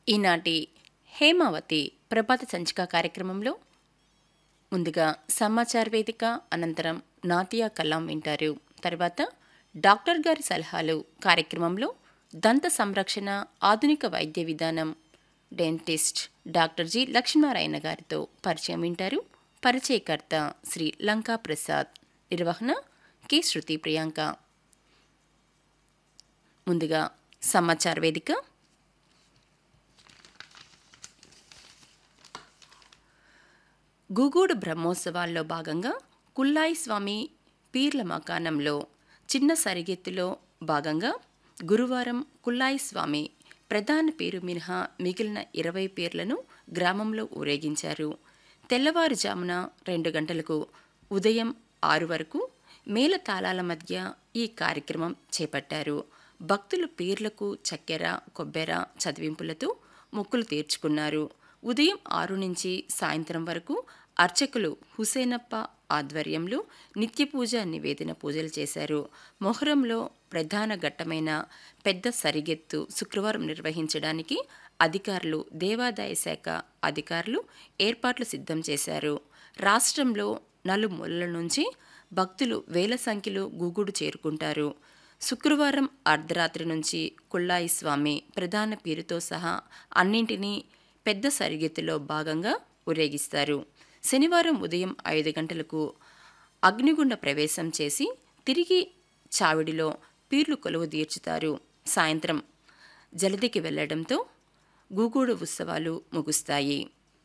ఈనాటి హేమావతి ప్రభాత సంచిక కార్యక్రమంలో ముందుగా సమాచార వేదిక అనంతరం నాతియా కలాం వింటారు తర్వాత డాక్టర్ గారి సలహాలు కార్యక్రమంలో దంత సంరక్షణ ఆధునిక వైద్య విధానం డెంటిస్ట్ డాక్టర్ జి లక్ష్మీనారాయణ గారితో పరిచయం వింటారు పరిచయకర్త శ్రీ లంకా ప్రసాద్ నిర్వహణ కె శృతి ప్రియాంక ముందుగా సమాచార వేదిక గుగూడు బ్రహ్మోత్సవాల్లో భాగంగా కుల్లాయి స్వామి పీర్ల మకానంలో చిన్న సరిగెత్తులో భాగంగా గురువారం కుల్లాయి స్వామి ప్రధాన పేరు మినహా మిగిలిన ఇరవై పేర్లను గ్రామంలో ఊరేగించారు తెల్లవారుజామున రెండు గంటలకు ఉదయం ఆరు వరకు మేళ తాళాల మధ్య ఈ కార్యక్రమం చేపట్టారు భక్తులు పీర్లకు చక్కెర కొబ్బెర చదివింపులతో మొక్కులు తీర్చుకున్నారు ఉదయం ఆరు నుంచి సాయంత్రం వరకు అర్చకులు హుసేనప్ప ఆధ్వర్యంలో నిత్య పూజ నివేదన పూజలు చేశారు మొహరంలో ప్రధాన ఘట్టమైన పెద్ద సరిగెత్తు శుక్రవారం నిర్వహించడానికి అధికారులు దేవాదాయ శాఖ అధికారులు ఏర్పాట్లు సిద్ధం చేశారు రాష్ట్రంలో నలుమూలల నుంచి భక్తులు వేల సంఖ్యలో గూగుడు చేరుకుంటారు శుక్రవారం అర్ధరాత్రి నుంచి కుళ్ళాయి స్వామి ప్రధాన పేరుతో సహా అన్నింటినీ పెద్ద సరిగెత్తులో భాగంగా ఊరేగిస్తారు శనివారం ఉదయం ఐదు గంటలకు అగ్నిగుండ ప్రవేశం చేసి తిరిగి చావిడిలో పీర్లు కొలువు తీర్చుతారు సాయంత్రం జలదికి వెళ్లడంతో గూగూడు ఉత్సవాలు ముగుస్తాయి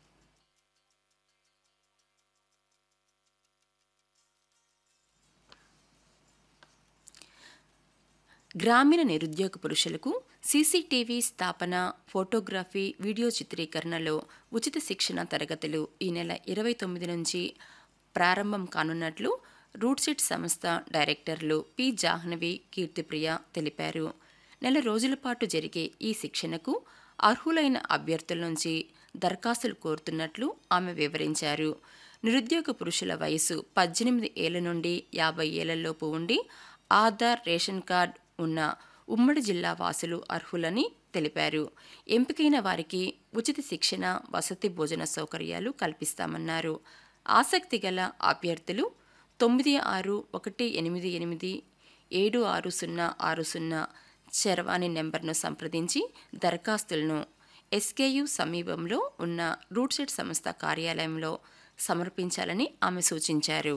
గ్రామీణ నిరుద్యోగ పురుషులకు సీసీటీవీ స్థాపన ఫోటోగ్రఫీ వీడియో చిత్రీకరణలో ఉచిత శిక్షణ తరగతులు ఈ నెల ఇరవై తొమ్మిది నుంచి ప్రారంభం కానున్నట్లు రూట్సెట్ సంస్థ డైరెక్టర్లు పి జాహ్నవి కీర్తిప్రియ తెలిపారు నెల రోజుల పాటు జరిగే ఈ శిక్షణకు అర్హులైన అభ్యర్థుల నుంచి దరఖాస్తులు కోరుతున్నట్లు ఆమె వివరించారు నిరుద్యోగ పురుషుల వయసు పద్దెనిమిది ఏళ్ల నుండి యాభై ఏళ్లలోపు ఉండి ఆధార్ రేషన్ కార్డ్ ఉన్న ఉమ్మడి జిల్లా వాసులు అర్హులని తెలిపారు ఎంపికైన వారికి ఉచిత శిక్షణ వసతి భోజన సౌకర్యాలు కల్పిస్తామన్నారు ఆసక్తి గల అభ్యర్థులు తొమ్మిది ఆరు ఒకటి ఎనిమిది ఎనిమిది ఏడు ఆరు సున్నా ఆరు సున్నా చరవాణి నెంబర్ను సంప్రదించి దరఖాస్తులను ఎస్కేయు సమీపంలో ఉన్న రూట్సెట్ సంస్థ కార్యాలయంలో సమర్పించాలని ఆమె సూచించారు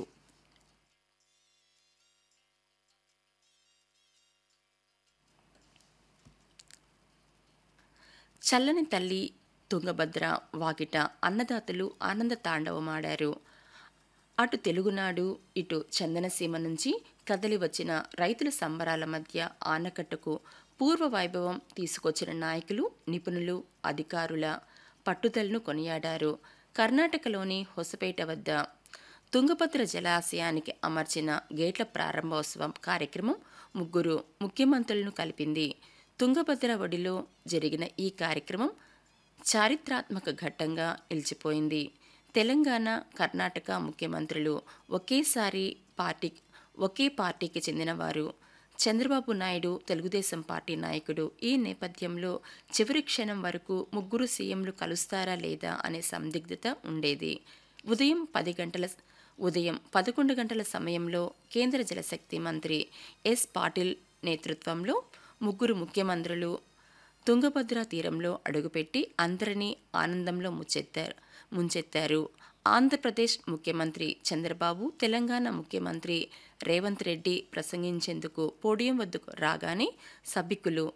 చల్లని తల్లి తుంగభద్ర వాకిట అన్నదాతలు ఆనంద తాండవమాడారు అటు తెలుగునాడు ఇటు చందనసీమ నుంచి కదలి వచ్చిన రైతుల సంబరాల మధ్య ఆనకట్టుకు పూర్వ వైభవం తీసుకొచ్చిన నాయకులు నిపుణులు అధికారుల పట్టుదలను కొనియాడారు కర్ణాటకలోని హొసపేట వద్ద తుంగభద్ర జలాశయానికి అమర్చిన గేట్ల ప్రారంభోత్సవం కార్యక్రమం ముగ్గురు ముఖ్యమంత్రులను కలిపింది తుంగభద్ర ఒడిలో జరిగిన ఈ కార్యక్రమం చారిత్రాత్మక ఘట్టంగా నిలిచిపోయింది తెలంగాణ కర్ణాటక ముఖ్యమంత్రులు ఒకేసారి పార్టీ ఒకే పార్టీకి చెందినవారు చంద్రబాబు నాయుడు తెలుగుదేశం పార్టీ నాయకుడు ఈ నేపథ్యంలో చివరి క్షణం వరకు ముగ్గురు సీఎంలు కలుస్తారా లేదా అనే సందిగ్ధత ఉండేది ఉదయం పది గంటల ఉదయం పదకొండు గంటల సమయంలో కేంద్ర జలశక్తి మంత్రి ఎస్ పాటిల్ నేతృత్వంలో ముగ్గురు ముఖ్యమంత్రులు తుంగభద్ర తీరంలో అడుగుపెట్టి అందరినీ ఆనందంలో ముచ్చెత్తారు ముంచెత్తారు ఆంధ్రప్రదేశ్ ముఖ్యమంత్రి చంద్రబాబు తెలంగాణ ముఖ్యమంత్రి రేవంత్ రెడ్డి ప్రసంగించేందుకు పోడియం వద్దకు రాగానే సభికులు